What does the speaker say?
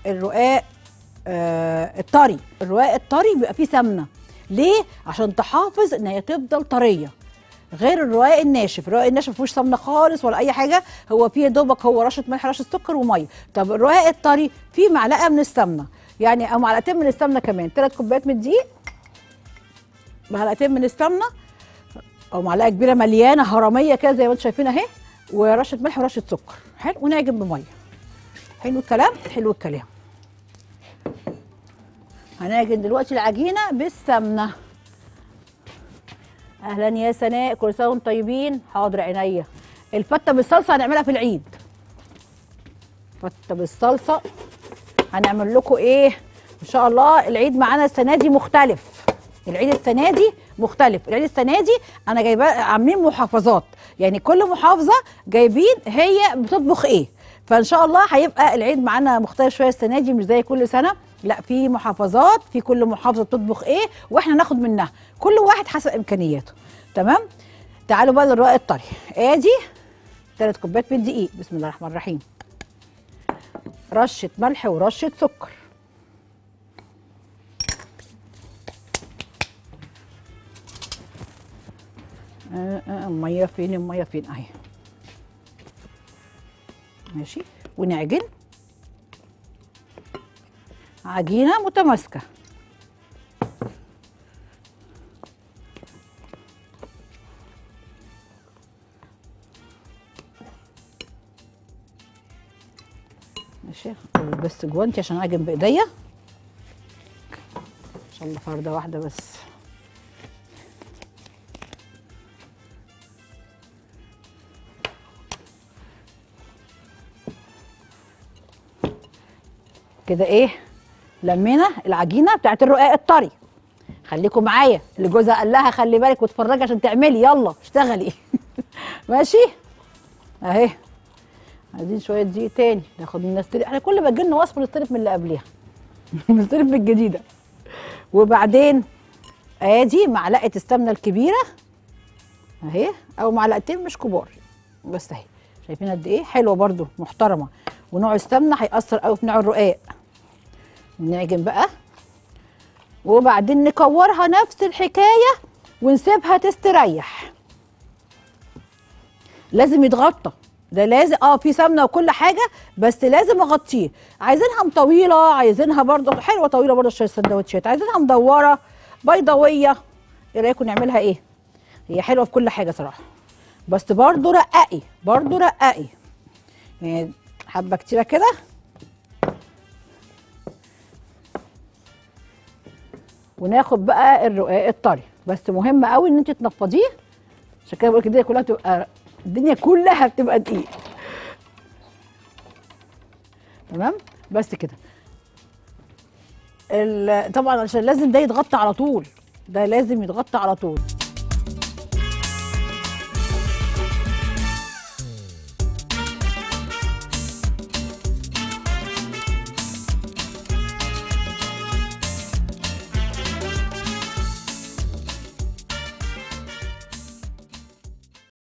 الرقاق آه الطري الرقاق الطري بيبقى فيه سمنه ليه عشان تحافظ ان هي تفضل طريه غير الرقاق الناشف الرقاق الناشف ما فيهوش سمنه خالص ولا اي حاجه هو فيه يا دوبك هو رشه ملح رشه سكر وميه طب الرقاق الطري فيه معلقه من السمنه يعني او معلقتين من السمنه كمان ثلاث كوبايات من الدقيق معلقتين من السمنه او معلقه كبيره مليانه هرميه كده زي ما انتم شايفين اهي ورشه ملح ورشه سكر حلو ونعجن بميه حلو الكلام حلو الكلام هنعجن دلوقتي العجينه بالسمنه اهلا يا سناء كل سنه وانتم طيبين حاضر عينيا الفته بالصلصه هنعملها في العيد فته بالصلصه هنعمل لكم ايه ان شاء الله العيد معانا السنه دي مختلف العيد السنه دي مختلف العيد السنه دي انا جايبه عاملين محافظات يعني كل محافظه جايبين هي بتطبخ ايه فان شاء الله هيبقى العيد معانا مختلف شويه السنه دي مش زي كل سنه لا في محافظات في كل محافظه بتطبخ ايه واحنا ناخد منها كل واحد حسب امكانياته تمام تعالوا بقى للرقاق الطري ادي ثلاث كوبايات من الدقيق بسم الله الرحمن الرحيم رشه ملح ورشه سكر آه آه الميه فين الميه فين اهي ماشي ونعجن عجينه متماسكه ماشي أقول بس جوانتي عشان اعجن بايديا ان شاء الله فرده واحده بس كده ايه لمينا العجينه بتاعت الرقاق الطري خليكم معايا اللي جوزها قال لها خلي بالك واتفرجي عشان تعملي يلا اشتغلي ماشي اهي عايزين شويه دقيق تاني ناخد نستلف احنا كل ما تجيلنا وصفه نستلف من اللي قبلها نستلف من الجديده وبعدين ادي معلقه السمنه الكبيره اهي او معلقتين مش كبار بس اهي شايفين قد ايه حلوه برده محترمه ونوع السمنه هيأثر قوي في نوع الرقاق نعجن بقى وبعدين نكورها نفس الحكايه ونسيبها تستريح لازم يتغطى ده لازم اه في سمنه وكل حاجه بس لازم اغطيه عايزينها مطويله عايزينها برضه حلوه طويله برضه عشان السندوتشات عايزينها مدوره بيضاويه ايه رايكم نعملها ايه هي حلوه في كل حاجه صراحه بس برضه رققي برضه رققي يعني حبه كتيره كده وناخد بقى الرقاق الطري بس مهم قوي ان انت تنفضيه عشان كده بقول لك الدنيا كلها تبقى الدنيا كلها بتبقى دقيق تمام بس كده ال- طبعا عشان لازم ده يتغطى على طول ده لازم يتغطى على طول